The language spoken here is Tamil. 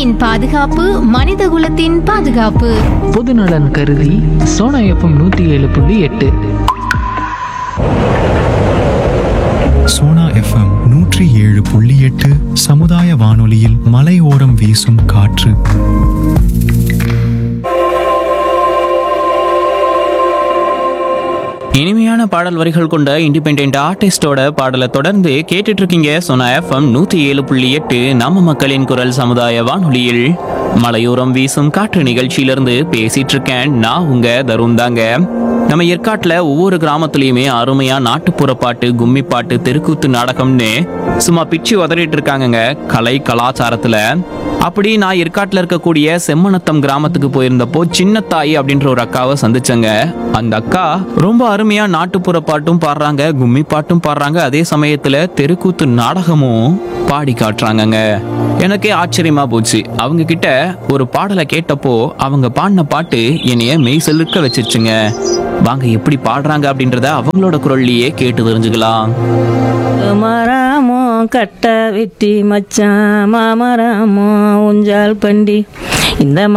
பூமியின் பாதுகாப்பு மனிதகுலத்தின் பாதுகாப்பு பொதுநலன் கருதி சோனா எஃப்எம் நூற்றி ஏழு புள்ளி எட்டு சோனா எஃப்எம் நூற்றி ஏழு புள்ளி எட்டு சமுதாய வானொலியில் மலையோரம் வீசும் காற்று இனிமையான பாடல் வரிகள் கொண்ட இண்டிபெண்ட் ஆர்டிஸ்டோட பாடலை தொடர்ந்து கேட்டுட்டு இருக்கீங்க சொன்ன எஃப்எம் நூத்தி ஏழு புள்ளி எட்டு நம்ம மக்களின் குரல் சமுதாய வானொலியில் மலையோரம் வீசும் காற்று நிகழ்ச்சியிலிருந்து பேசிட்டு இருக்கேன் நான் உங்க தருண் தாங்க நம்ம ஏற்காட்டுல ஒவ்வொரு கிராமத்துலயுமே அருமையா நாட்டுப்புற பாட்டு கும்மி பாட்டு தெருக்கூத்து நாடகம்னு சும்மா பிச்சு உதறிட்டு இருக்காங்கங்க கலை கலாச்சாரத்துல அப்படி நான் ஏற்காட்டுல இருக்கக்கூடிய செம்மனத்தம் கிராமத்துக்கு போயிருந்தப்போ சின்னத்தாயி அப்படின்ற ஒரு அக்காவை சந்திச்சேங்க அந்த அக்கா ரொம்ப அருமையா நாட்டுப்புற பாட்டும் பாடுறாங்க கும்மி பாட்டும் பாடுறாங்க அதே சமயத்துல தெருக்கூத்து நாடகமும் பாடி காட்டுறாங்கங்க எனக்கே ஆச்சரியமா போச்சு அவங்க கிட்ட ஒரு பாடலை கேட்டப்போ அவங்க பாடின பாட்டு என்னைய மெய் செலுக்க வச்சிருச்சுங்க வாங்க எப்படி பாடுறாங்க அப்படின்றத அவங்களோட குரல்லையே கேட்டு தெரிஞ்சுக்கலாம் மரமோ கட்ட வெட்டி மச்சான் மாமரமோ ஊஞ்சால் பண்டி இந்த